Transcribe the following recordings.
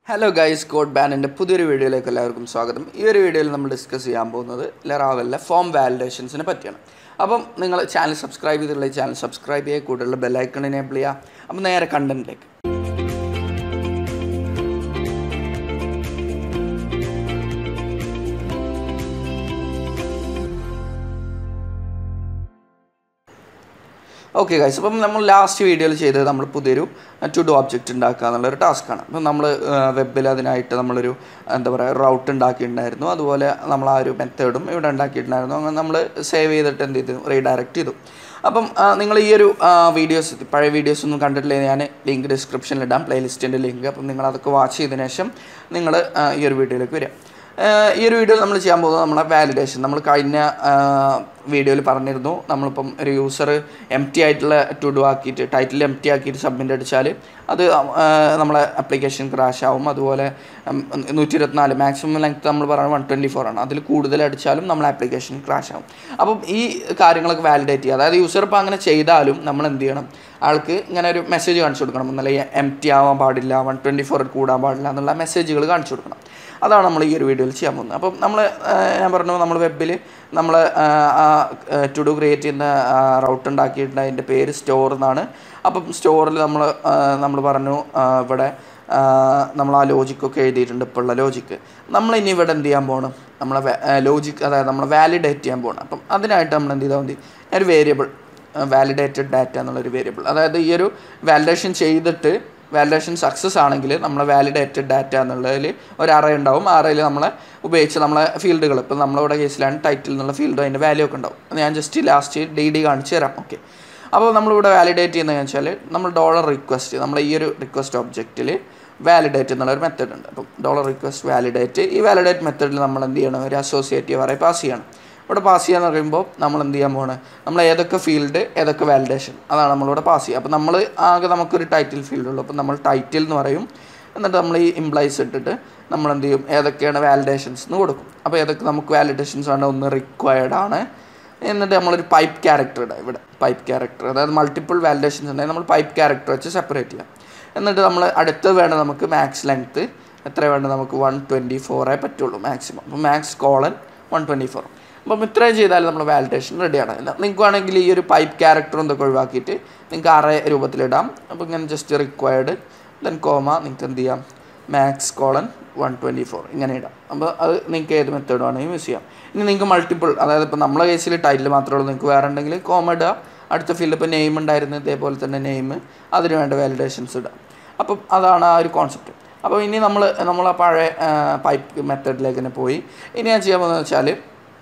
hello guys code ബാനിൻ്റെ പുതിയൊരു വീഡിയോയിലേക്ക് എല്ലാവർക്കും സ്വാഗതം ഈ ഒരു വീഡിയോയിൽ നമ്മൾ ഡിസ്കസ് ചെയ്യാൻ പോകുന്നത് ലെറാവലിലെ ഫോം വാലിഡേഷൻസിനെ പറ്റിയാണ് അപ്പം നിങ്ങൾ ചാനൽ സബ്സ്ക്രൈബ് ചെയ്തിട്ടുള്ള ചാനൽ സബ്സ്ക്രൈബ് ചെയ്യുക കൂടുതൽ ബെല്ലൈക്കൺ എനേബിൾ ചെയ്യുക അപ്പം നേരെ കണ്ടന്റിലേക്ക് ഓക്കെ ഗൈസ് അപ്പം നമ്മൾ ലാസ്റ്റ് വീഡിയോയിൽ ചെയ്തത് നമ്മൾ പുതിയൊരു ടു ഡു ഒബ്ജക്റ്റ് ഉണ്ടാക്കുക എന്നുള്ളൊരു ടാസ്ക്കാണ് അപ്പം നമ്മൾ വെബിൽ അതിനായിട്ട് നമ്മളൊരു എന്താ പറയുക റൗട്ട് ഉണ്ടാക്കിയിട്ടുണ്ടായിരുന്നു അതുപോലെ നമ്മൾ ആ ഒരു മെത്തേഡും ഇവിടെ ഉണ്ടാക്കിയിട്ടുണ്ടായിരുന്നു അങ്ങനെ നമ്മൾ സേവ് ചെയ്തിട്ട് എന്ത് ചെയ്തു റീഡയറക്റ്റ് ചെയ്തു അപ്പം നിങ്ങൾ ഈ ഒരു വീഡിയോസ് പഴയ വീഡിയോസ് ഒന്നും കണ്ടിട്ടില്ലെങ്കിൽ ഞാൻ ലിങ്ക് ഡിസ്ക്രിപ്ഷനിൽ ഇടാം പ്ലേലിസ്റ്റിൻ്റെ ലിങ്ക് അപ്പം നിങ്ങൾ അതൊക്കെ വാച്ച് ചെയ്തതിന് ശേഷം നിങ്ങൾ ഈ ഒരു വീഡിയോയിലേക്ക് വരിക ഏഹ് ഈ ഒരു വീഡിയോയിൽ നമ്മൾ ചെയ്യാൻ പോകുന്നത് നമ്മളെ വാലിഡേഷൻ നമ്മൾ കഴിഞ്ഞ വീഡിയോയിൽ പറഞ്ഞിരുന്നു നമ്മളിപ്പം ഒരു യൂസർ എം ടി ആയിട്ടുള്ള ടു ഡു ആക്കിയിട്ട് ടൈറ്റിൽ എം ടി ആക്കിയിട്ട് സബ്മിറ്റ് അടിച്ചാൽ അത് ഏഹ് നമ്മളെ ആപ്ലിക്കേഷൻ ക്രാഷ് ആവും അതുപോലെ നൂറ്റി ഇരുപത്തിനാല് മാക്സിമം ലെങ്ത് നമ്മൾ പറയുന്നത് വൺ ട്വൻറ്റി ഫോർ ആണ് അതിൽ കൂടുതൽ അടിച്ചാലും നമ്മളെ ആപ്ലിക്കേഷൻ ക്രാഷ് ആവും അപ്പം ഈ കാര്യങ്ങളൊക്കെ വാലിഡേറ്റ് ചെയ്യുക അതായത് യൂസർ ഇപ്പോൾ അങ്ങനെ ചെയ്താലും നമ്മൾ എന്ത് ചെയ്യണം ആൾക്ക് ഇങ്ങനെ ഒരു മെസ്സേജ് കാണിച്ചു കൊടുക്കണം എന്നല്ല എം ടി ആവാൻ പാടില്ല വൺ ട്വൻറ്റി ഫോർ കൂടാൻ പാടില്ല എന്നുള്ള മെസ്സേജുകൾ കാണിച്ചു കൊടുക്കണം അതാണ് നമ്മൾ ഈ ഒരു വീഡിയോയിൽ ചെയ്യാൻ പോകുന്നത് അപ്പം നമ്മൾ ഞാൻ പറഞ്ഞു നമ്മൾ വെബിൽ നമ്മൾ ടു ഡു ക്രിയേറ്റ് ചെയ്യുന്ന റൗട്ട് ഉണ്ടാക്കിയിട്ടുണ്ട് അതിൻ്റെ പേര് സ്റ്റോർ എന്നാണ് അപ്പം സ്റ്റോറിൽ നമ്മൾ നമ്മൾ പറഞ്ഞു ആ, ഇവിടെ ആ, നമ്മൾ ആ ലോജിക്കൊക്കെ എഴുതിയിട്ടുണ്ട് ഇപ്പോൾ ഉള്ള ലോജിക്ക് നമ്മൾ ഇനി ഇവിടെ എന്ത് ചെയ്യാൻ പോകണം നമ്മളെ ലോജിക്ക് അതായത് നമ്മൾ വാലിഡേറ്റ് ചെയ്യാൻ പോകണം അപ്പം അതിനായിട്ട് നമ്മൾ എന്ത് ചെയ്താൽ മതി ഒരു വേരിയബിൾ വാലിഡേറ്റഡ് ഡാറ്റ എന്നുള്ളൊരു വേരിയബിൾ അതായത് ഈ ഒരു വാലിഡേഷൻ ചെയ്തിട്ട് വാലിഡേഷൻ സക്സസ് ആണെങ്കിൽ നമ്മൾ വാലിഡേറ്റഡ് ഡാറ്റ എന്നുള്ളതിൽ ഒരു അറ ഉണ്ടാവും ആ അറയിൽ നമ്മൾ ഉപയോഗിച്ച് നമ്മളെ ഫീൽഡുകൾ ഇപ്പം നമ്മളിവിടെ കേസിലാണ് ടൈറ്റിൽ എന്നുള്ള ഫീൽഡും അതിൻ്റെ വാല്യൂ ഒക്കെ ഉണ്ടാവും അത് ഞാൻ ജസ്റ്റ് ലാസ്റ്റ് ഡി ഡി കാണിച്ചു തരാം ഓക്കെ അപ്പോൾ നമ്മളിവിടെ വാലിഡേറ്റ് ചെയ്യുന്നതെന്ന് വെച്ചാൽ നമ്മൾ ഡോളർ റിക്വസ്റ്റ് നമ്മൾ ഈ ഒരു റിക്വസ്റ്റ് ഒബ്ജക്റ്റിൽ വാലിഡേറ്റ് എന്നുള്ള ഒരു മെത്തേഡ് ഉണ്ട് അപ്പം ഡോളർ റിക്വസ്റ്റ് വാലിഡേറ്റ് ഈ വാലിഡേറ്റ് മെത്തേഡിൽ നമ്മൾ എന്ത് ചെയ്യണം ഒരു അസോസിയേറ്റീവ് അറേ പാസ് ചെയ്യണം ഇവിടെ പാസ് ചെയ്യാന്ന് പറയുമ്പോൾ നമ്മൾ എന്ത് ചെയ്യാൻ പോകണം നമ്മൾ ഏതൊക്കെ ഫീൽഡ് ഏതൊക്കെ വാലിഡേഷൻ അതാണ് നമ്മളിവിടെ പാസ് ചെയ്യുക അപ്പോൾ നമ്മൾ ആകെ നമുക്കൊരു ടൈറ്റിൽ ഫീൽഡ് ഉള്ളൂ അപ്പോൾ നമ്മൾ ടൈറ്റിൽ എന്ന് പറയും എന്നിട്ട് നമ്മൾ ഈ ഇംപ്ലൈസ് ഇട്ടിട്ട് നമ്മൾ എന്ത് ചെയ്യും ഏതൊക്കെയാണ് വാലിഡേഷൻസ് എന്ന് കൊടുക്കും അപ്പോൾ ഏതൊക്കെ നമുക്ക് വാലിഡേഷൻസ് ആണ് ഒന്ന് റിക്വയർഡ് ആണ് എന്നിട്ട് നമ്മളൊരു പൈപ്പ് ക്യാരക്ടർ ഇടാം ഇവിടെ പൈപ്പ് ക്യാരക്ടർ അതായത് മൾട്ടിപ്പിൾ വാലിഡേഷൻസ് ഉണ്ടെങ്കിൽ നമ്മൾ പൈപ്പ് ക്യാരക്ടർ വെച്ച് സെപ്പറേറ്റ് ചെയ്യാം എന്നിട്ട് നമ്മൾ അടുത്ത് വേണ്ട നമുക്ക് മാക്സ് ലെങ്ത്ത് എത്ര വേണ്ട നമുക്ക് വൺ ട്വൻറ്റി ഫോറേ പറ്റുള്ളൂ മാക്സിമം അപ്പോൾ max colon one twenty four അപ്പം ഇത്രയും ചെയ്താൽ നമ്മൾ വാലിഡേഷൻ റെഡിയാണ് നിങ്ങൾക്ക് വേണമെങ്കിൽ ഈ ഒരു പൈപ്പ് ക്യാരക്ടറും ഇതൊക്കെ ഒഴിവാക്കിയിട്ട് നിങ്ങൾക്ക് അറേ രൂപത്തിലിടാം അപ്പോൾ ഇങ്ങനെ ജസ്റ്റ് റിക്വയർഡ് ദെൻ കോമ നിങ്ങൾക്ക് എന്ത് ചെയ്യാം max colon one twenty four ഇങ്ങനെ ഇടാം അപ്പോൾ അത് നിങ്ങൾക്ക് ഏത് മെത്തേഡ് വേണമെങ്കിലും യൂസ് ചെയ്യാം ഇനി നിങ്ങൾക്ക് മൾട്ടിപ്പിൾ അതായത് ഇപ്പോൾ നമ്മളെ കേസിൽ ടൈറ്റിൽ മാത്രമേ ഉള്ളൂ നിങ്ങൾക്ക് വേറെ ഉണ്ടെങ്കിൽ കോമ ഇടുക അടുത്ത ഫീൽഡ് ഇപ്പോൾ നെയിം ഉണ്ടായിരുന്നു ഇതേപോലെ തന്നെ നെയിം അതിന് വേണ്ട വാലിഡേഷൻസ് ഇടാം അപ്പം അതാണ് ആ ഒരു കോൺസെപ്റ്റ് അപ്പോൾ ഇനി നമ്മൾ നമ്മൾ ആ പഴയ പൈപ്പ് മെത്തേഡിലേക്ക് തന്നെ പോയി ഇനി ഞാൻ ചെയ്യാൻ പോകുന്നത് വെച്ചാൽ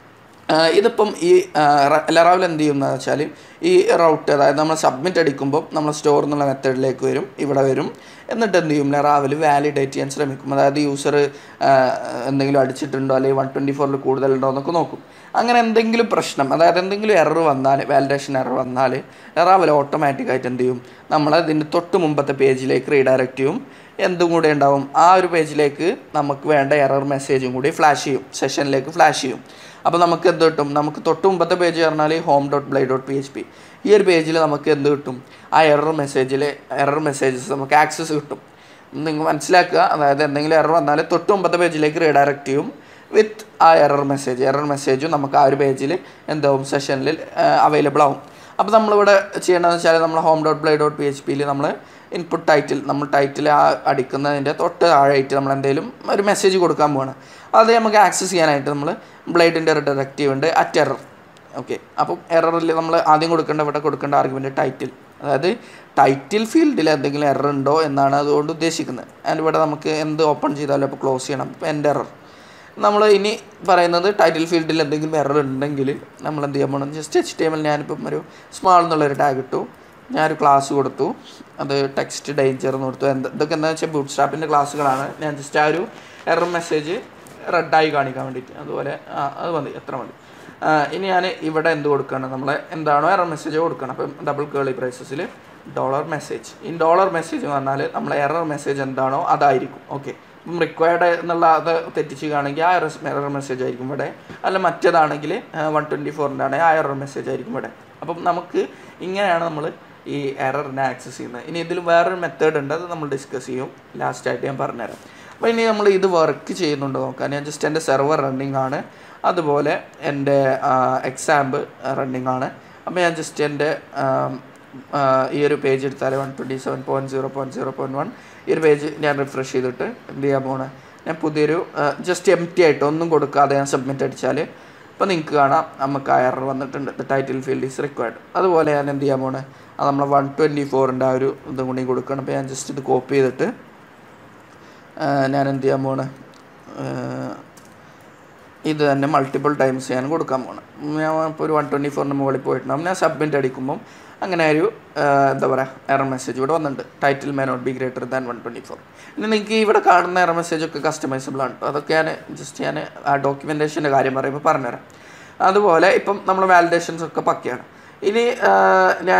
ആഹ് ഇതിപ്പം ഈ ലെറാവിൽ എന്ത് ചെയ്യുന്നത് വെച്ചാൽ ഈ റൗട്ട് അതായത് നമ്മൾ സബ്മിറ്റ് അടിക്കുമ്പോൾ നമ്മൾ സ്റ്റോർ എന്നുള്ള മെത്തേഡിലേക്ക് വരും ഇവിടെ വരും എന്നിട്ട് എന്ത് ചെയ്യും ലെറാവിൽ വാലിഡേറ്റ് ചെയ്യാൻ ശ്രമിക്കും അതായത് യൂസർ എന്തെങ്കിലും അടിച്ചിട്ടുണ്ടോ അല്ലെങ്കിൽ വൺ ട്വൻറ്റി ഫോറിൽ കൂടുതലുണ്ടോ എന്നൊക്കെ നോക്കും അങ്ങനെ എന്തെങ്കിലും പ്രശ്നം അതായത് എന്തെങ്കിലും എറർ വന്നാൽ വാലിഡേഷൻ എറർ വന്നാൽ ലെറാവിൽ ഓട്ടോമാറ്റിക്കായിട്ട് എന്ത് ചെയ്യും നമ്മൾ ഇതിൻ്റെ തൊട്ട് മുമ്പത്തെ പേജിലേക്ക് റീഡയറക്റ്റ് ചെയ്യും എന്തും കൂടെ ഉണ്ടാവും ആ ഒരു പേജിലേക്ക് നമുക്ക് വേണ്ട എറർ മെസ്സേജും കൂടി ഫ്ലാഷ് ചെയ്യും സെഷനിലേക്ക് ഫ്ലാഷ് ചെയ്യും അപ്പോൾ നമുക്ക് എന്ത് കിട്ടും നമുക്ക് തൊട്ട് മുമ്പത്തെ പേജ് പറഞ്ഞാൽ home dot blade dot P H P ഈ ഒരു പേജിൽ നമുക്ക് എന്ത് കിട്ടും ആ എറർ മെസ്സേജിൽ എറർ മെസ്സേജസ് നമുക്ക് ആക്സസ് കിട്ടും നിങ്ങൾ മനസ്സിലാക്കുക അതായത് എന്തെങ്കിലും എറർ വന്നാൽ തൊട്ട് മുമ്പത്തെ പേജിലേക്ക് റീഡയറക്റ്റ് ചെയ്യും വിത്ത് ആ എറർ മെസ്സേജ് എറർ മെസ്സേജും നമുക്ക് ആ ഒരു പേജിൽ എന്താവും സെഷനിൽ അവൈലബിൾ ആവും അപ്പോൾ നമ്മളിവിടെ ചെയ്യേണ്ടതെന്ന് വെച്ചാൽ നമ്മൾ home dot blade dot P H പിയിൽ നമ്മൾ ഇൻപുട്ട് ടൈറ്റിൽ നമ്മൾ ടൈറ്റിൽ ആ അടിക്കുന്നതിൻ്റെ തൊട്ട് താഴെയായിട്ട് നമ്മൾ എന്തെങ്കിലും ഒരു മെസ്സേജ് കൊടുക്കാൻ പോവാണ് അത് നമുക്ക് ആക്സസ് ചെയ്യാനായിട്ട് നമ്മൾ ബ്ലേഡിൻ്റെ റിഡക്റ്റീവ് ഉണ്ട് അറ്റ് എറർ ഓക്കെ അപ്പം എററിൽ നമ്മൾ ആദ്യം കൊടുക്കേണ്ട ഇവിടെ കൊടുക്കേണ്ട ആർഗ്യുമെൻ്റ് ടൈറ്റിൽ അതായത് ടൈറ്റിൽ ഫീൽഡിൽ എന്തെങ്കിലും എറർ ഉണ്ടോ എന്നാണ് അതുകൊണ്ട് ഉദ്ദേശിക്കുന്നത് ആൻഡ് ഇവിടെ നമുക്ക് എന്ത് ഓപ്പൺ ചെയ്താലും അപ്പോൾ ക്ലോസ് ചെയ്യണം ഇപ്പോൾ എൻ്റെ എറർ നമ്മൾ ഇനി പറയുന്നത് ടൈറ്റിൽ ഫീൽഡിൽ എന്തെങ്കിലും എറർ ഉണ്ടെങ്കിൽ നമ്മൾ എന്ത് ചെയ്യാൻ പോകണം just H T M L ഞാനിപ്പം ഒരു സ്മാൾ എന്നുള്ളൊരു ടാഗ് ഇട്ടു ഞാനൊരു ക്ലാസ് കൊടുത്തു അത് ടെക്സ്റ്റ് ഡേഞ്ചർ എന്ന് കൊടുത്തു എന്താ ഇതൊക്കെ എന്താണെന്ന് വെച്ചാൽ ബൂട്ട് സ്റ്റാപ്പിൻ്റെ ക്ലാസ്സുകളാണ് ഞാൻ ജസ്റ്റ് ആ ഒരു എറർ മെസ്സേജ് റെഡായി കാണിക്കാൻ വേണ്ടിയിട്ട് അതുപോലെ ആ അത് മതി എത്ര മതി ആ, ഇനി ഞാൻ ഇവിടെ എന്ത് കൊടുക്കണം നമ്മൾ എന്താണോ എറർ മെസ്സേജ് കൊടുക്കണം അപ്പം ഡബിൾ കേളി പ്രൈസസിൽ ഡോളർ മെസ്സേജ് ഈ ഡോളർ മെസ്സേജ് എന്ന് പറഞ്ഞാൽ നമ്മളെ എറർ മെസ്സേജ് എന്താണോ അതായിരിക്കും ഓക്കെ ഇപ്പം റിക്വയർഡ് എന്നുള്ള അത് തെറ്റിച്ച് കാണെങ്കിൽ ആ എറർ എറർ മെസ്സേജ് ആയിരിക്കും ഇവിടെ അല്ല മറ്റേതാണെങ്കിൽ വൺ ട്വൻറ്റി ഫോറിൻ്റെ ആണെങ്കിൽ ആ എറർ മെസ്സേജ് ആയിരിക്കും ഇവിടെ അപ്പം നമുക്ക് ഇങ്ങനെയാണ് നമ്മൾ ഈ എററിനെ ആക്സസ് ചെയ്യുന്നത് ഇനി ഇതിൽ വേറൊരു മെത്തേഡ് ഉണ്ട് അത് നമ്മൾ ഡിസ്കസ് ചെയ്യും ലാസ്റ്റായിട്ട് ഞാൻ പറഞ്ഞുതരാം അപ്പോൾ ഇനി നമ്മൾ ഇത് വർക്ക് ചെയ്യുന്നുണ്ടോ നോക്കാം ഞാൻ ജസ്റ്റ് എൻ്റെ സെർവർ റണ്ണിങ് ആണ് അതുപോലെ എൻ്റെ എക്സാമ്പ് റണ്ണിങ് ആണ് അപ്പോൾ ഞാൻ ജസ്റ്റ് എൻ്റെ ആം, ആ, ഈ ഒരു പേജ് എടുത്താൽ one twenty seven point zero point zero point one ഈ ഒരു പേജ് ഞാൻ റിഫ്രഷ് ചെയ്തിട്ട് എന്ത് ചെയ്യാൻ പോണേ ഞാൻ പുതിയൊരു ജസ്റ്റ് എം ടി ആയിട്ട് ഒന്നും കൊടുക്കാതെ ഞാൻ സബ്മിറ്റ് അടിച്ചാൽ ഇപ്പോൾ നിങ്ങൾക്ക് കാണാം നമുക്ക് ആ എറർ വന്നിട്ടുണ്ട് the title field is required അതുപോലെ ഞാൻ എന്ത് ചെയ്യാൻ പോണേ അത് നമ്മൾ വൺ ട്വൻറ്റി ഫോറിൻ്റെ ആ ഒരു ഇതും കൂടി കൊടുക്കണം അപ്പോൾ ഞാൻ ജസ്റ്റ് ഇത് കോപ്പി ചെയ്തിട്ട് ആ, ഞാൻ എന്ത് ചെയ്യാൻ പോണേ ഇത് തന്നെ മൾട്ടിപ്പിൾ ടൈംസ് ഞാൻ കൊടുക്കാൻ പോകണം ഞാൻ ഇപ്പോൾ ഒരു വൺ ട്വൻറ്റി ഫോറിന് മുകളിൽ പോയിട്ടുണ്ടാകും ഞാൻ സബ്മിറ്റ് അടിക്കുമ്പം അങ്ങനെ ഒരു ആ, എന്താ പറയുക എറർ മെസ്സേജ് ഇവിടെ വന്നിട്ടുണ്ട് title may not be greater than one twenty four ഇനി നിങ്ങൾക്ക് ഇവിടെ കാണുന്ന എറർ മെസ്സേജ് ഒക്കെ കസ്റ്റമൈസബിൾ ആണ് കേട്ടോ അതൊക്കെ ഞാൻ ജസ്റ്റ് ഞാൻ ആ ഡോക്യുമെൻറ്റേഷൻ്റെ കാര്യം പറയുമ്പോൾ പറഞ്ഞുതരാം അതുപോലെ ഇപ്പം നമ്മൾ വാലിഡേഷൻസ് ഒക്കെ പക്കയാണ് ഇനി ഞാൻ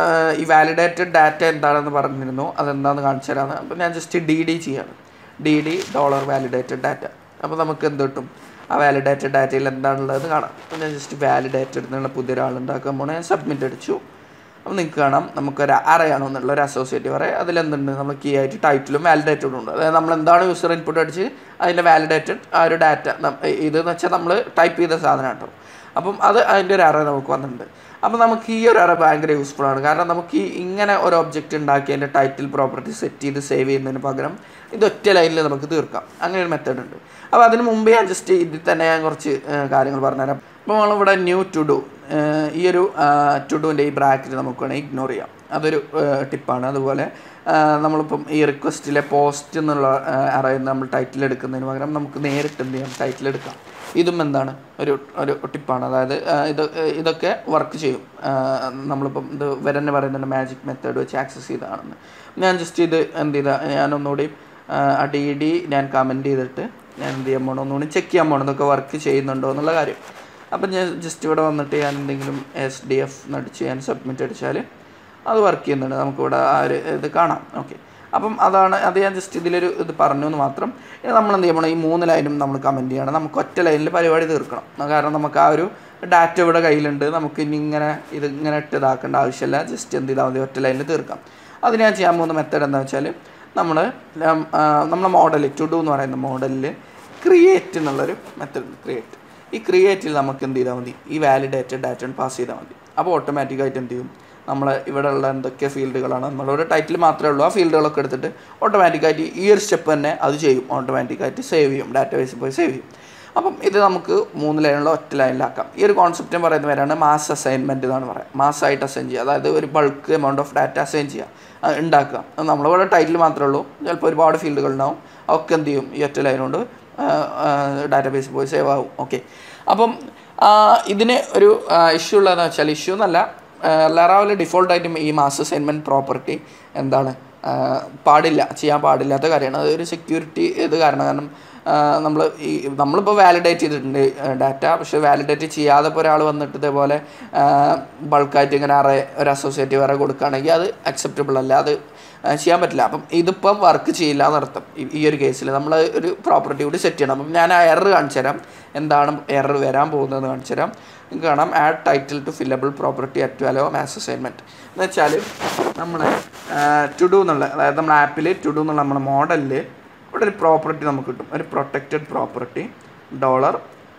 ഈ വാലിഡേറ്റഡ് ഡാറ്റ എന്താണെന്ന് പറഞ്ഞിരുന്നു അതെന്താണെന്ന് കാണിച്ചു തരാമെന്ന് അപ്പോൾ ഞാൻ ജസ്റ്റ് ഡി ഡി ചെയ്യാണ് D D dollar validated data അപ്പോൾ നമുക്ക് എന്ത് കിട്ടും ആ വാലിഡേറ്റഡ് ഡാറ്റയിൽ എന്താണുള്ളത് കാണാം അപ്പോൾ ഞാൻ ജസ്റ്റ് വാലിഡേറ്റഡ് എന്നുള്ള പുതിയൊരാൾ ഉണ്ടാക്കാൻ പോണേ ഞാൻ സബ്മിറ്റ് അടിച്ചു അപ്പോൾ നിങ്ങൾക്ക് കാണാം നമുക്കൊരു അറയാണോ എന്നുള്ള ഒരു അസോസിയേറ്റീവ് അറേ അതിലെന്തുണ്ട് നമ്മൾ കീ ആയിട്ട് ടൈറ്റിലും വാലിഡേറ്റഡും ഉണ്ട് അതായത് നമ്മൾ എന്താണ് യൂസർ ഇൻപുട്ട് അടിച്ച് അതിൻ്റെ വാലിഡേറ്റഡ് ആ ഒരു ഡാറ്റ ഇതെന്ന് വെച്ചാൽ നമ്മൾ ടൈപ്പ് ചെയ്ത സാധനം കേട്ടോ അപ്പം അത് അതിൻ്റെ ഒരു അറ നമുക്ക് വന്നിട്ടുണ്ട് അപ്പോൾ നമുക്ക് ഈ ഒരു അറ ഭയങ്കര യൂസ്ഫുൾ ആണ് കാരണം നമുക്ക് ഈ ഇങ്ങനെ ഒരു ഒബ്ജക്റ്റ് ഉണ്ടാക്കി അതിൻ്റെ ടൈറ്റിൽ പ്രോപ്പർട്ടി സെറ്റ് ചെയ്ത് സേവ് ചെയ്യുന്നതിന് പകരം ഇത് ഒറ്റ ലൈനിൽ നമുക്ക് തീർക്കാം അങ്ങനെ ഒരു മെത്തേഡ് ഉണ്ട് അപ്പോൾ അതിന് മുമ്പേ ഞാൻ ജസ്റ്റ് ഇതിൽ തന്നെ ഞാൻ കുറച്ച് ഏഹ്, കാര്യങ്ങൾ പറഞ്ഞുതരാം അപ്പോൾ നമ്മളിവിടെ ന്യൂ ടു ഡു ഈ ഒരു ടു ഡുവിൻ്റെ ഈ ബ്രാക്കറ്റ് നമുക്ക് വേണമെങ്കിൽ ഇഗ്നോർ ചെയ്യാം അതൊരു ടിപ്പാണ് അതുപോലെ ആ, നമ്മളിപ്പം ഈ റിക്വസ്റ്റിലെ പോസ്റ്റ് എന്നുള്ള അറിയുന്ന നമ്മൾ ടൈറ്റിൽ എടുക്കുന്നതിന് പകരം നമുക്ക് നേരിട്ട് എന്ത് ചെയ്യാം ടൈറ്റിൽ എടുക്കാം ഇതും എന്താണ് ഒരു ഒരു ടിപ്പാണ് അതായത് ആ, ഇത് ഇതൊക്കെ വർക്ക് ചെയ്യും ആ, നമ്മളിപ്പം ഇത് വരന്നെ പറയുന്നുണ്ട് മാജിക് മെത്തേഡ് വെച്ച് ആക്സസ് ചെയ്തതാണെന്ന് ഞാൻ ജസ്റ്റ് ഇത് എന്ത് ചെയ്താൽ ഞാനൊന്നുകൂടി ആ, ആ ഡി ഡി ഞാൻ കമൻറ്റ് ചെയ്തിട്ട് ഞാൻ എന്ത് ചെയ്യാൻ പോകണം ഒന്നുകൂടി ചെക്ക് ചെയ്യാൻ പോകണം ഇതൊക്കെ വർക്ക് ചെയ്യുന്നുണ്ടോ എന്നുള്ള കാര്യം അപ്പം ഞാൻ ജസ്റ്റ് ഇവിടെ വന്നിട്ട് ഞാൻ എന്തെങ്കിലും എസ് ഡി എഫ് നടിച്ച് ഞാൻ സബ്മിറ്റ് അടിച്ചാൽ അത് വർക്ക് ചെയ്യുന്നുണ്ട് നമുക്കിവിടെ ആ ഒരു ഇത് കാണാം ഓക്കെ അപ്പം അതാണ് അത് ഞാൻ ജസ്റ്റ് ഇതിലൊരു ഇത് പറഞ്ഞു എന്ന് മാത്രം ഇനി നമ്മൾ എന്ത് ചെയ്യണം ഈ മൂന്ന് ലൈനും നമ്മൾ കമൻറ്റ് ചെയ്യണം നമുക്ക് ഒറ്റ ലൈനിൽ പരിപാടി തീർക്കണം കാരണം നമുക്ക് ആ ഒരു ഡാറ്റ ഇവിടെ കയ്യിലുണ്ട് നമുക്ക് ഇനി ഇങ്ങനെ ഇത് ഇങ്ങനെ ഇട്ട് ഇതാക്കേണ്ട ആവശ്യമില്ല ജസ്റ്റ് എന്ത് ചെയ്താൽ മതി ഒറ്റ ലൈനിൽ തീർക്കാം അതിന് ഞാൻ ചെയ്യാൻ പോകുന്ന മെത്തേഡ് എന്താ വെച്ചാൽ നമ്മൾ നമ്മളെ മോഡൽ ടു ഡു എന്ന് പറയുന്ന മോഡലിൽ ക്രിയേറ്റ് എന്നുള്ളൊരു മെത്തേഡ് ക്രിയേറ്റ് ഈ ക്രിയേറ്റിൽ നമുക്ക് എന്ത് ചെയ്താൽ മതി ഈ വാലിഡേറ്റഡ് ഡാറ്റ പാസ് ചെയ്താൽ മതി അപ്പോൾ ഓട്ടോമാറ്റിക്കായിട്ട് എന്ത് ചെയ്യും നമ്മൾ ഇവിടെ ഉള്ള എന്തൊക്കെ ഫീൽഡുകളാണ് നമ്മളൊരു ടൈറ്റിൽ മാത്രമേ ഉള്ളൂ ആ ഫീൽഡുകളൊക്കെ എടുത്തിട്ട് ഓട്ടോമാറ്റിക്കായിട്ട് ഈ ഒരു സ്റ്റെപ്പ് തന്നെ അത് ചെയ്യും ഓട്ടോമാറ്റിക്കായിട്ട് സേവ് ചെയ്യും ഡാറ്റ ബേസിൽ പോയി സേവ് ചെയ്യും അപ്പം ഇത് നമുക്ക് മൂന്ന് ലൈനുള്ള ഒറ്റ ലൈനിലാക്കാം ഈ ഒരു കോൺസെപ്റ്റ് എന്ന് പറയുന്ന പേരാണ് മാസ് അസൈൻമെൻറ്റ് എന്നാണ് പറയുക മാസ്സായിട്ട് അസൈൻ ചെയ്യുക അതായത് ഒരു bulk amount of data assign ചെയ്യുക ആ, ഉണ്ടാക്കുക അത് നമ്മളിവിടെ ടൈറ്റിൽ മാത്രമേ ഉള്ളൂ ചിലപ്പോൾ ഒരുപാട് ഫീൽഡുകൾ ഉണ്ടാവും അതൊക്കെ എന്ത് ചെയ്യും ഈ ഒറ്റ ലൈൻ കൊണ്ട് ഡാറ്റാ ബേസിൽ പോയി സേവ് ആവും ഓക്കെ അപ്പം ആ, ഇതിന് ഒരു ഇഷ്യൂ ഉള്ളതെന്ന് വെച്ചാൽ ഇഷ്യൂ എന്നല്ല ലറാവിൽ ഡിഫോൾട്ടായിട്ടും ഈ മാസ് അസൈൻമെൻറ്റ് പ്രോപ്പർട്ടി എന്താണ് ആ, പാടില്ല ചെയ്യാൻ പാടില്ലാത്ത കാര്യമാണ് അതൊരു സെക്യൂരിറ്റി ഇത് കാരണം കാരണം നമ്മൾ ഈ നമ്മളിപ്പോൾ വാലിഡേറ്റ് ചെയ്തിട്ടുണ്ട് ഡാറ്റ പക്ഷേ വാലിഡേറ്റ് ചെയ്യാതെ ഇപ്പോൾ ഒരാൾ വന്നിട്ട് ഇതേപോലെ ബൾക്കായിട്ട് ഇങ്ങനെ അറേ ഒരു അസോസിയേറ്റീവ് അറേ കൊടുക്കുകയാണെങ്കിൽ അത് അക്സെപ്റ്റബിൾ അല്ല അത് ആ, ചെയ്യാൻ പറ്റില്ല അപ്പം ഇതിപ്പം വർക്ക് ചെയ്യില്ല എന്നർത്ഥം ഈ- ഈ ഒരു കേസിൽ നമ്മൾ ഒരു പ്രോപ്പർട്ടി കൂടി സെറ്റ് ചെയ്യണം അപ്പം ഞാൻ ആ എറർ കാണിച്ചു തരാം എന്താണ് എറർ വരാൻ പോകുന്നതെന്ന് കാണിച്ചു തരാം നിങ്ങൾക്ക് കാണാം add title to fillable property at allow mass assignment എന്ന് വെച്ചാൽ നമ്മൾ ടു ഡു എന്നുള്ള അതായത് നമ്മുടെ ആപ്പിൽ ടു ഡു എന്നുള്ള നമ്മുടെ മോഡലിൽ ഇവിടെ ഒരു പ്രോപ്പർട്ടി നമുക്ക് കിട്ടും ഒരു പ്രൊട്ടക്റ്റഡ് പ്രോപ്പർട്ടി ഡോളർ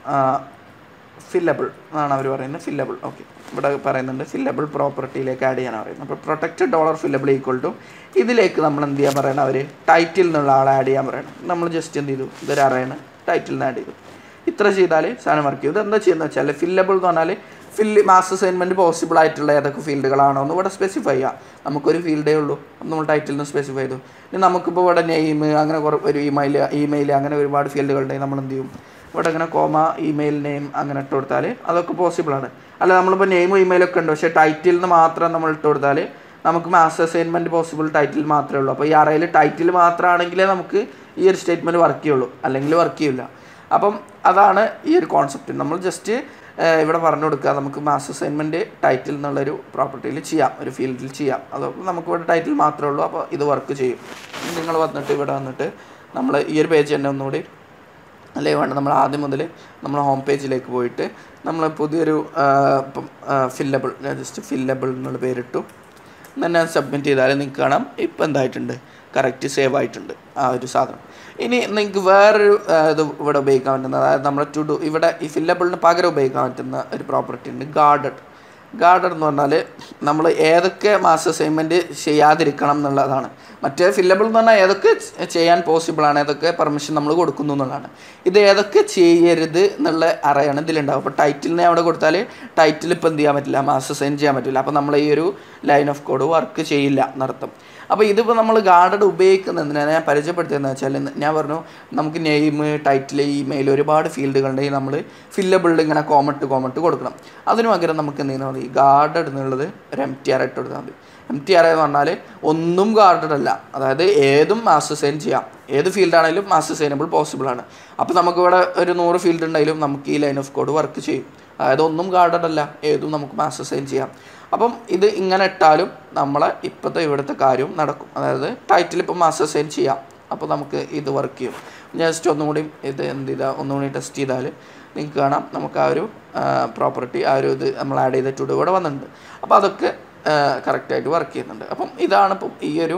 ഫില്ലബിൾ എന്നാണ് അവർ പറയുന്നത് ഫില്ലബിൾ ഓക്കെ ഇവിടെ പറയുന്നുണ്ട് ഫില്ലബിൾ പ്രോപ്പർട്ടിയിലേക്ക് ആഡ് ചെയ്യാനാണ് പറയുന്നത് അപ്പോൾ protected dollar fillable equal to ഇതിലേക്ക് നമ്മൾ എന്ത് ചെയ്യാൻ പറയണം അവർ ടൈറ്റിൽ നിന്നുള്ള ആളെ ആഡ് ചെയ്യാൻ പറയണം നമ്മൾ ജസ്റ്റ് എന്ത് ചെയ്തു ഇതൊരു അറയാണ് ടൈറ്റിൽ നിന്ന് ആഡ് ചെയ്തു ഇത്ര ചെയ്താൽ സാധനം വർക്ക് ചെയ്യും ഇത് എന്താ ചെയ്യുന്നത് വെച്ചാൽ ഫില്ലബിൾ എന്ന് പറഞ്ഞാൽ ഫില്ല് മാസ് അസൈൻമെൻറ്റ് പോസിബിൾ ആയിട്ടുള്ള ഏതൊക്കെ ഫീൽഡുകളാണോ എന്ന് ഇവിടെ സ്പെസിഫൈ ചെയ്യാം നമുക്കൊരു ഫീൽഡേ ഉള്ളൂ അപ്പം നമ്മൾ ടൈറ്റിൽ നിന്ന് സ്പെസിഫൈ ചെയ്തു ഇനി നമുക്കിപ്പോൾ ഇവിടെ നെയിം അങ്ങനെ കുറേ ഒരു ഇമെയിൽ ഇമെയിൽ അങ്ങനെ ഒരുപാട് ഫീൽഡുകളുണ്ടെങ്കിൽ നമ്മൾ എന്ത് ചെയ്യും ഇവിടെ ഇങ്ങനെ കോമ ഇമെയിൽ നെയിം അങ്ങനെ ഇട്ട് കൊടുത്താൽ അതൊക്കെ പോസിബിൾ ആണ് അല്ല നമ്മളിപ്പോൾ നെയിമും ഇമെയിലൊക്കെ ഉണ്ട് പക്ഷേ ടൈറ്റിൽ നിന്ന് മാത്രം നമ്മൾ ഇട്ട് കൊടുത്താൽ നമുക്ക് മാസ് അസൈൻമെൻറ്റ് പോസിബിൾ ടൈറ്റിൽ മാത്രമേ ഉള്ളൂ അപ്പോൾ ഈ അറയിൽ ടൈറ്റിൽ മാത്രമാണെങ്കിലേ നമുക്ക് ഈ ഒരു സ്റ്റേറ്റ്മെൻറ്റ് വർക്ക് ചെയ്യുള്ളൂ അല്ലെങ്കിൽ വർക്ക് ചെയ്യില്ല അപ്പം അതാണ് ഈ ഒരു കോൺസെപ്റ്റ് നമ്മൾ ജസ്റ്റ് ഇവിടെ പറഞ്ഞു കൊടുക്കുക നമുക്ക് മാസ് അസൈൻമെൻറ്റ് ടൈറ്റിൽ എന്നുള്ളൊരു പ്രോപ്പർട്ടിയിൽ ചെയ്യാം ഒരു ഫീൽഡിൽ ചെയ്യാം അത് നമുക്ക് ഇവിടെ ടൈറ്റിൽ മാത്രമേ ഉള്ളൂ അപ്പോൾ ഇത് വർക്ക് ചെയ്യും ഇനി നിങ്ങൾ വന്നിട്ട് ഇവിടെ വന്നിട്ട് നമ്മൾ ഈ ഒരു പേജ് തന്നെ ഒന്നുകൂടി അല്ലേ വേണ്ട നമ്മൾ ആദ്യം മുതൽ നമ്മൾ ഹോം പേജിലേക്ക് പോയിട്ട് നമ്മൾ പുതിയൊരു ആ, ഇപ്പം ഫില്ലബിൾ ഞാൻ ജസ്റ്റ് ഫില്ലബിൾ എന്നുള്ള പേരിട്ടു then ഞാൻ സബ്മിറ്റ് ചെയ്താൽ നിങ്ങൾക്ക് കാണാം ഇപ്പം എന്തായിട്ടുണ്ട് കറക്റ്റ് സേവ് ആയിട്ടുണ്ട് ആ ഒരു സാധനം ഇനി നിങ്ങൾക്ക് വേറൊരു ആ, ഇത് ഇവിടെ ഉപയോഗിക്കാൻ പറ്റുന്ന അതായത് നമ്മുടെ ടു ഡു ഇവിടെ ഈ ഫില്ലബിളിന് പകരം ഉപയോഗിക്കാൻ പറ്റുന്ന ഒരു പ്രോപ്പർട്ടി ഉണ്ട് ഗാർഡഡ് ഗാർഡൻ എന്ന് പറഞ്ഞാൽ നമ്മൾ ഏതൊക്കെ മാസ അസൈൻമെൻറ്റ് ചെയ്യാതിരിക്കണം എന്നുള്ളതാണ് മറ്റേ ഫില്ലബിൾ എന്ന് പറഞ്ഞാൽ ഏതൊക്കെ ചെ- ചെയ്യാൻ പോസിബിൾ ആണ് ഏതൊക്കെ പെർമിഷൻ നമ്മൾ കൊടുക്കുന്നു എന്നുള്ളതാണ് ഇത് ഏതൊക്കെ ചെയ്യരുത് എന്നുള്ള അറിയാണ് ഇതിലുണ്ടാവും അപ്പോൾ ടൈറ്റിലിനെ അവിടെ കൊടുത്താൽ ടൈറ്റിൽ ഇപ്പോൾ എന്ത് ചെയ്യാൻ പറ്റില്ല മാസ് അസൈൻ ചെയ്യാൻ പറ്റില്ല അപ്പോൾ നമ്മൾ ഈ ഒരു ലൈൻ ഓഫ് കോഡ് വർക്ക് ചെയ്യില്ല എന്നർത്ഥം അപ്പോൾ ഇതിപ്പോൾ നമ്മൾ ഗാർഡഡ് ഉപയോഗിക്കുന്നത് എന്തിനാണ് ഞാൻ പരിചയപ്പെടുത്തിയെന്ന് വെച്ചാൽ ഞാൻ പറഞ്ഞു നമുക്ക് നെയിം ടൈറ്റിൽ ഇമെയിൽ ഒരുപാട് ഫീൽഡുകളുണ്ടെങ്കിൽ നമ്മൾ ഫില്ലബിളിൽ ഇങ്ങനെ കോമട്ട് കോമട്ട് കൊടുക്കണം അതിന് പകരം നമുക്ക് എന്ത് ചെയ്താൽ മതി ഗാർഡഡ് എന്നുള്ളത് ഒരു എം ടി ആർ ഇട്ട് കൊടുത്താൽ മതി എം ടി ആർ എന്ന് പറഞ്ഞാൽ ഒന്നും ഗാർഡഡ് അല്ല അതായത് ഏതും മാസ് സൈൻ ചെയ്യാം ഏത് ഫീൽഡാണെങ്കിലും മാസ് സൈനബിൾ പോസിബിൾ ആണ് അപ്പോൾ നമുക്കിവിടെ ഒരു നൂറ് ഫീൽഡ് ഉണ്ടെങ്കിലും നമുക്ക് ഈ ലൈൻ ഓഫ് കോഡ് വർക്ക് ചെയ്യും അതായത് ഒന്നും ഗാർഡഡ് അല്ല ഏതും നമുക്ക് മാസ് സൈൻ ചെയ്യാം അപ്പം ഇത് ഇങ്ങനെ ഇട്ടാലും നമ്മളെ ഇപ്പോഴത്തെ ഇവിടുത്തെ കാര്യവും നടക്കും അതായത് ടൈറ്റിൽ ഇപ്പോൾ മാസ് സൈൻ ചെയ്യാം അപ്പോൾ നമുക്ക് ഇത് വർക്ക് ചെയ്യും ജസ്റ്റ് ഒന്നും കൂടി ഇത് എന്ത് ചെയ്താൽ ഒന്നും കൂടി ടെസ്റ്റ് ചെയ്താൽ നിങ്ങൾക്ക് കാണാം നമുക്ക് ആ ഒരു പ്രോപ്പർട്ടി ആ ഒരു ഇത് നമ്മൾ ആഡ് ചെയ്തിട്ടുണ്ട് ഇവിടെ വന്നിട്ടുണ്ട് അപ്പോൾ അതൊക്കെ കറക്റ്റായിട്ട് വർക്ക് ചെയ്യുന്നുണ്ട് അപ്പം ഇതാണ് ഇപ്പം ഈ ഒരു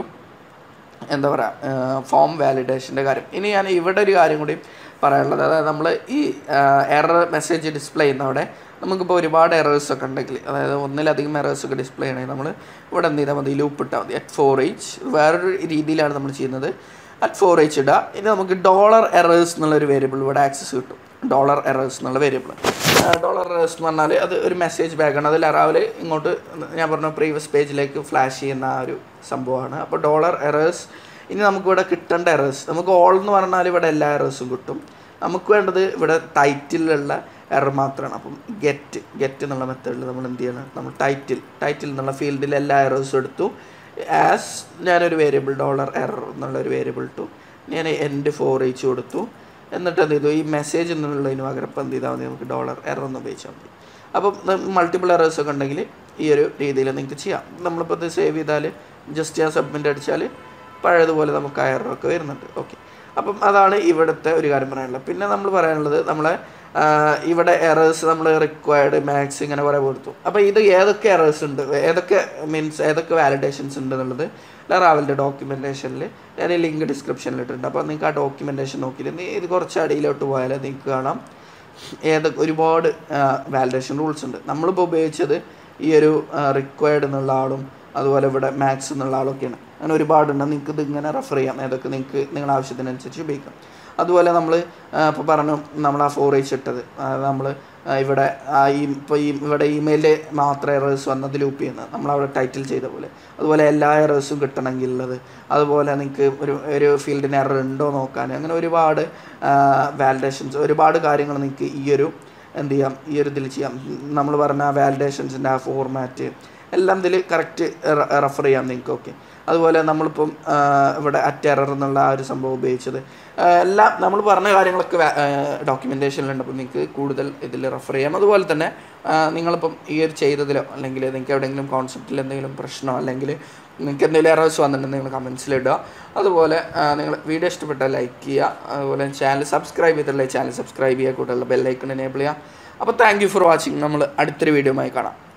എന്താ പറയുക ഫോം വാലിഡേഷൻ്റെ കാര്യം ഇനി ഞാൻ ഇവിടെ ഒരു കാര്യം കൂടി പറയാനുള്ളത് അതായത് നമ്മൾ ഈ എറർ മെസ്സേജ് ഡിസ്പ്ലേ ചെയ്യുന്ന അവിടെ നമുക്കിപ്പോൾ ഒരുപാട് എറേഴ്സ് ഒക്കെ ഉണ്ടെങ്കിൽ അതായത് ഒന്നിലധികം എറേഴ്സ് ഒക്കെ ഡിസ്പ്ലേ ചെയ്യണമെങ്കിൽ നമ്മൾ ഇവിടെ എന്ത് ചെയ്താൽ മതി ലൂപ്പ് ഇട്ടാൽ മതി അറ്റ് ഫോർ എച്ച് വേറൊരു രീതിയിലാണ് നമ്മൾ ചെയ്യുന്നത് അറ്റ് ഫോർ എച്ച് ഇടുക ഇനി നമുക്ക് ഡോളർ എറേഴ്സ് എന്നുള്ളൊരു വേരിയബിൾ ഇവിടെ ആക്സസ് കിട്ടും ഡോളർ എറേഴ്സ് എന്നുള്ള വേരിയബിൾ ഡോളർ എറേഴ്സ് എന്ന് പറഞ്ഞാൽ അത് ഒരു മെസ്സേജ് ബാഗാണ് അതിൽ രാവിലെ ഇങ്ങോട്ട് ഞാൻ പറഞ്ഞ പ്രീവിയസ് പേജിലേക്ക് ഫ്ലാഷ് ചെയ്യുന്ന ആ ഒരു സംഭവമാണ് അപ്പോൾ ഡോളർ എറേഴ്സ് ഇനി നമുക്കിവിടെ കിട്ടേണ്ട എറേഴ്സ് നമുക്ക് ഓൾ എന്ന് പറഞ്ഞാൽ ഇവിടെ എല്ലാ എറേഴ്സും കിട്ടും നമുക്ക് വേണ്ടത് ഇവിടെ ടൈറ്റിലുള്ള എറർ മാത്രമാണ് അപ്പം ഗെറ്റ് ഗെറ്റ് എന്നുള്ള മെത്തേഡിൽ നമ്മൾ എന്ത് ചെയ്യണം നമ്മൾ ടൈറ്റിൽ ടൈറ്റിൽ എന്നുള്ള ഫീൽഡിൽ എല്ലാ എറേഴ്സും എടുത്തു ആസ് ഞാനൊരു വേരിയബിൾ ഡോളർ എറർ എന്നുള്ള ഒരു വേരിയബിൾ ഇട്ടു ഞാൻ എൻഡ് ഫോർ എച്ച് കൊടുത്തു എന്നിട്ട് എന്ത് ചെയ്തു ഈ മെസ്സേജ് എന്നുള്ളതിന് പകരം ഇപ്പം എന്ത് ചെയ്താൽ മതി നമുക്ക് ഡോളർ എറർ എന്ന് ഉപയോഗിച്ചാൽ മതി അപ്പം മൾട്ടിപ്പിൾ എറേഴ്സ് ഒക്കെ ഉണ്ടെങ്കിൽ ഈ ഒരു രീതിയിൽ നിങ്ങൾക്ക് ചെയ്യാം നമ്മളിപ്പോൾ ഇത് സേവ് ചെയ്താൽ ജസ്റ്റ് ഞാൻ സബ്മിറ്റ് അടിച്ചാൽ പഴയതുപോലെ നമുക്ക് ആ error ഒക്കെ വരുന്നുണ്ട് ഓക്കെ അപ്പം അതാണ് ഇവിടുത്തെ ഒരു കാര്യം പറയാനുള്ളത് പിന്നെ നമ്മൾ പറയാനുള്ളത് നമ്മളെ ആ, ഇവിടെ എറേഴ്സ് നമ്മൾ റിക്വയർഡ് മാക്സ് ഇങ്ങനെ കുറേ കൊടുത്തു അപ്പോൾ ഇത് ഏതൊക്കെ എറേഴ്സ് ഉണ്ട് ഏതൊക്കെ മീൻസ് ഏതൊക്കെ വാലിഡേഷൻസ് ഉണ്ട് എന്നുള്ളത് റാവലിൻ്റെ ഡോക്യുമെൻറ്റേഷനിൽ ഞാൻ ഈ ലിങ്ക് ഡിസ്ക്രിപ്ഷനിൽ ഇട്ടിട്ടുണ്ട് അപ്പോൾ നിങ്ങൾക്ക് ആ ഡോക്യുമെൻറ്റേഷൻ നോക്കിയിട്ട് നീ ഇത് കുറച്ച് അടിയിലോട്ട് പോയാൽ നിങ്ങൾക്ക് കാണാം ഏതൊക്കെ ഒരുപാട് വാലിഡേഷൻ റൂൾസ് ഉണ്ട് നമ്മളിപ്പോൾ ഉപയോഗിച്ചത് ഈ ഒരു റിക്വയർഡ് എന്നുള്ള ആളും അതുപോലെ ഇവിടെ മാക്സ് എന്നുള്ള ആളൊക്കെയാണ് അങ്ങനെ ഒരുപാടുണ്ട് നിങ്ങൾക്ക് ഇത് ഇങ്ങനെ റെഫർ ചെയ്യാം ഏതൊക്കെ നിങ്ങൾക്ക് നിങ്ങളുടെ ആവശ്യത്തിനനുസരിച്ച് ഉപയോഗിക്കാം അതുപോലെ നമ്മൾ ഇപ്പോൾ പറഞ്ഞു നമ്മൾ ആ ഫോർ എച്ച് ഇട്ടത് നമ്മൾ ഇവിടെ ആ ഈ ഇപ്പോൾ ഈ ഇവിടെ ഇമെയിലിൽ മാത്രം എറേഴ്സ് വന്നത് ലൂപ്പ് ചെയ്യുന്നത് നമ്മളവിടെ ടൈറ്റിൽ ചെയ്ത പോലെ അതുപോലെ എല്ലാ എറേഴ്സും കിട്ടണമെങ്കിൽ ഉള്ളത് അതുപോലെ നിങ്ങൾക്ക് ഒരു ഒരു ഫീൽഡിന് എറർ ഉണ്ടോ നോക്കാൻ അങ്ങനെ ഒരുപാട് വാലിഡേഷൻസ് ഒരുപാട് കാര്യങ്ങൾ നിങ്ങൾക്ക് ഈ ഒരു എന്ത് ചെയ്യാം ഈ ഒരു ഇതിൽ ചെയ്യാം നമ്മൾ പറഞ്ഞ വാലിഡേഷൻസിൻ്റെ ആ ഫോർമാറ്റ് എല്ലാം ഇതിൽ കറക്റ്റ് റെഫർ ചെയ്യാം നിങ്ങൾക്ക് ഓക്കെ അതുപോലെ നമ്മളിപ്പം ആ, ഇവിടെ അറ്റ് എറർ എന്നുള്ള ആ ഒരു സംഭവം ഉപയോഗിച്ചത് ആ, എല്ലാം നമ്മൾ പറഞ്ഞ കാര്യങ്ങളൊക്കെ ഡോക്യുമെൻറ്റേഷനിലുണ്ട് അപ്പോൾ നിങ്ങൾക്ക് കൂടുതൽ ഇതിൽ റെഫർ ചെയ്യാം അതുപോലെ തന്നെ ആ, നിങ്ങളിപ്പം ഈ ഒരു ചെയ്തതിലോ അല്ലെങ്കിൽ നിങ്ങൾക്ക് എവിടെയെങ്കിലും കോൺസെപ്റ്റിൽ എന്തെങ്കിലും പ്രശ്നമോ അല്ലെങ്കിൽ നിങ്ങൾക്ക് എന്തെങ്കിലും എറേഴ്സ് വന്നിട്ടുണ്ടെങ്കിൽ നിങ്ങൾ കമൻസിലിടുക അതുപോലെ ആ, നിങ്ങൾ വീഡിയോ ഇഷ്ടപ്പെട്ടാൽ ലൈക്ക് ചെയ്യുക അതുപോലെ ചാനൽ സബ്സ്ക്രൈബ് ചെയ്തിട്ടുള്ള ചാനൽ സബ്സ്ക്രൈബ് ചെയ്യുക കൂടുതലുള്ള ബെല്ലൈക്കൺ എനേബിൾ ചെയ്യുക അപ്പോൾ താങ്ക് യു ഫോർ വാച്ചിങ് നമ്മൾ അടുത്തൊരു വീഡിയോയുമായി കാണാം